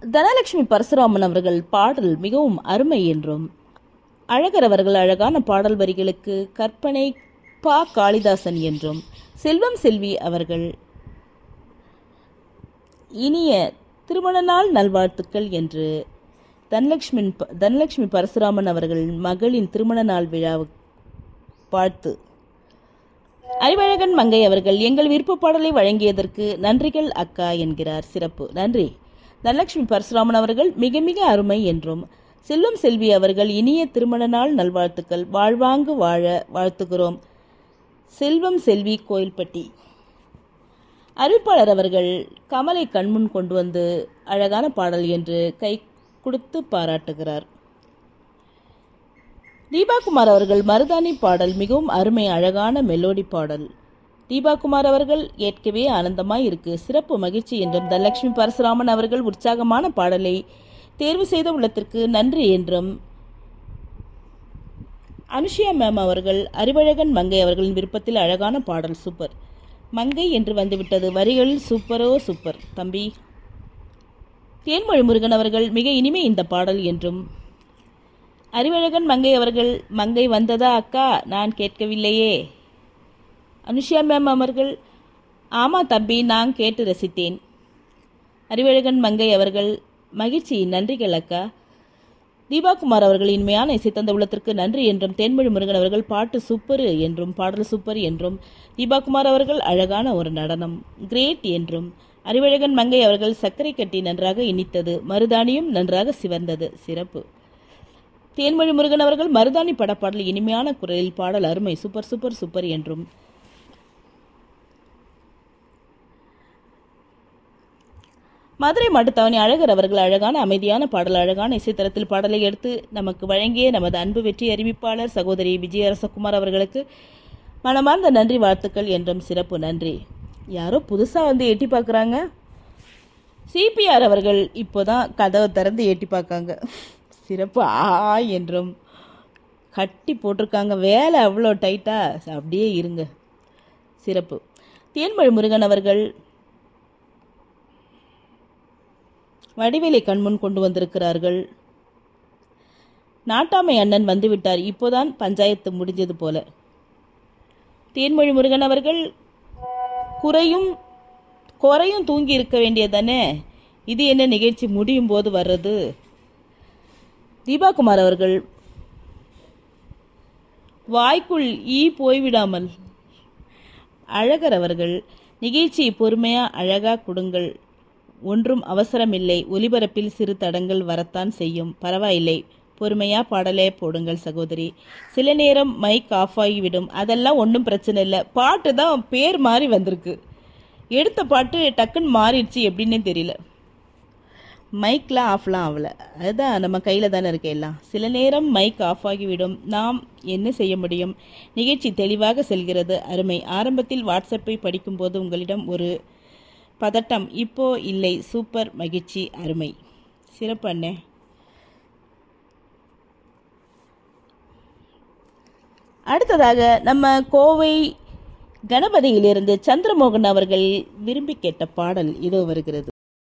தனலட்சுமி பரசுராமன் அவர்கள் பாடல் மிகவும் அருமை என்றும் அழகர் அவர்கள் அழகான பாடல் வரிகளுக்கு கற்பனை பா காளிதாசன் என்றும் செல்வம் செல்வி அவர்கள் இனிய திருமண நாள் நல்வாழ்த்துக்கள் என்று தனலட்சுமி தனலட்சுமி பரசுராமன் அவர்கள் மகளின் திருமண நாள் விழா வாழ்த்து அறிவழகன் மங்கை அவர்கள் எங்கள் விருப்ப பாடலை வழங்கியதற்கு நன்றிகள் அக்கா என்கிறார் சிறப்பு நன்றி தனலட்சுமி பரசுராமன் அவர்கள் மிக மிக அருமை என்றும் செல்வம் செல்வி அவர்கள் இனிய திருமண நாள் நல்வாழ்த்துக்கள் வாழ்வாங்கு வாழ வாழ்த்துகிறோம் செல்வம் செல்வி கோயில்பட்டி அறிவிப்பாளர் அவர்கள் கமலை கண்முன் கொண்டு வந்து அழகான பாடல் என்று கை கொடுத்து பாராட்டுகிறார் தீபாகுமார் அவர்கள் மருதாணி பாடல் மிகவும் அருமை அழகான மெலோடி பாடல் தீபாகுமார் அவர்கள் ஏற்கவே ஆனந்தமாய் இருக்கு சிறப்பு மகிழ்ச்சி என்றும் தனலட்சுமி பரசுராமன் அவர்கள் உற்சாகமான பாடலை தேர்வு செய்த உள்ளத்திற்கு நன்றி என்றும் அனுஷியா மேம் அவர்கள் அறிவழகன் மங்கை அவர்களின் விருப்பத்தில் அழகான பாடல் சூப்பர் மங்கை என்று வந்துவிட்டது வரிகளில் சூப்பரோ சூப்பர் தம்பி தேன்மொழி முருகன் அவர்கள் மிக இனிமை இந்த பாடல் என்றும் அறிவழகன் மங்கை அவர்கள் மங்கை வந்ததா அக்கா நான் கேட்கவில்லையே அனுஷியா மேம் அவர்கள் ஆமா தம்பி நான் கேட்டு ரசித்தேன் அறிவழகன் மங்கை அவர்கள் மகிழ்ச்சி நன்றிகள் அக்கா தீபாகுமார் அவர்கள் இனிமையான இசை தந்த உள்ளத்திற்கு நன்றி என்றும் தேன்மொழி முருகன் அவர்கள் பாட்டு சூப்பர் என்றும் பாடல் சூப்பர் என்றும் தீபாகுமார் அவர்கள் அழகான ஒரு நடனம் கிரேட் என்றும் அறிவழகன் மங்கை அவர்கள் சர்க்கரை கட்டி நன்றாக இனித்தது மருதாணியும் நன்றாக சிவந்தது சிறப்பு தேன்மொழி முருகன் அவர்கள் மருதாணி படப்பாடல் இனிமையான குரலில் பாடல் அருமை சூப்பர் சூப்பர் சூப்பர் என்றும் மதுரை மாட்டுத்தாவணி அழகர் அவர்கள் அழகான அமைதியான பாடல் அழகான இசைத்தரத்தில் பாடலை எடுத்து நமக்கு வழங்கிய நமது அன்பு வெற்றி அறிவிப்பாளர் சகோதரி விஜயரசகுமார் அவர்களுக்கு மனமார்ந்த நன்றி வாழ்த்துக்கள் என்றும் சிறப்பு நன்றி யாரோ புதுசாக வந்து எட்டி பார்க்குறாங்க சிபிஆர் அவர்கள் இப்போதான் கதவை திறந்து எட்டி பார்க்காங்க சிறப்பு ஆ என்றும் கட்டி போட்டிருக்காங்க வேலை அவ்வளோ டைட்டா அப்படியே இருங்க சிறப்பு தேன்மொழி முருகன் அவர்கள் வடிவேலை கண்முன் கொண்டு வந்திருக்கிறார்கள் நாட்டாமை அண்ணன் வந்துவிட்டார் இப்போதான் பஞ்சாயத்து முடிஞ்சது போல தேன்மொழி முருகன் அவர்கள் குறையும் குறையும் தூங்கி இருக்க வேண்டியதானே இது என்ன நிகழ்ச்சி முடியும் போது வர்றது தீபாகுமார் அவர்கள் வாய்க்குள் ஈ போய்விடாமல் அழகர் அவர்கள் நிகழ்ச்சி பொறுமையா அழகா கொடுங்கள் ஒன்றும் அவசரமில்லை ஒலிபரப்பில் சிறு தடங்கள் வரத்தான் செய்யும் பரவாயில்லை பொறுமையா பாடலே போடுங்கள் சகோதரி சில நேரம் மைக் ஆஃப் ஆகிவிடும் அதெல்லாம் ஒன்றும் பிரச்சனை இல்லை பாட்டு தான் பேர் மாறி வந்திருக்கு எடுத்த பாட்டு டக்குன்னு மாறிடுச்சு எப்படின்னே தெரியல மைக்லாம் ஆஃப்லாம் ஆகல அதுதான் நம்ம கையில் தானே இருக்கு எல்லாம் சில நேரம் மைக் ஆஃப் ஆகிவிடும் நாம் என்ன செய்ய முடியும் நிகழ்ச்சி தெளிவாக செல்கிறது அருமை ஆரம்பத்தில் வாட்ஸ்அப்பை படிக்கும்போது உங்களிடம் ஒரு பதட்டம் இப்போ இல்லை சூப்பர் மகிழ்ச்சி அருமை சிறப்பு அண்ணே அடுத்ததாக நம்ம கோவை கணபதியிலிருந்து சந்திரமோகன் அவர்கள் விரும்பி கேட்ட பாடல் இதோ வருகிறது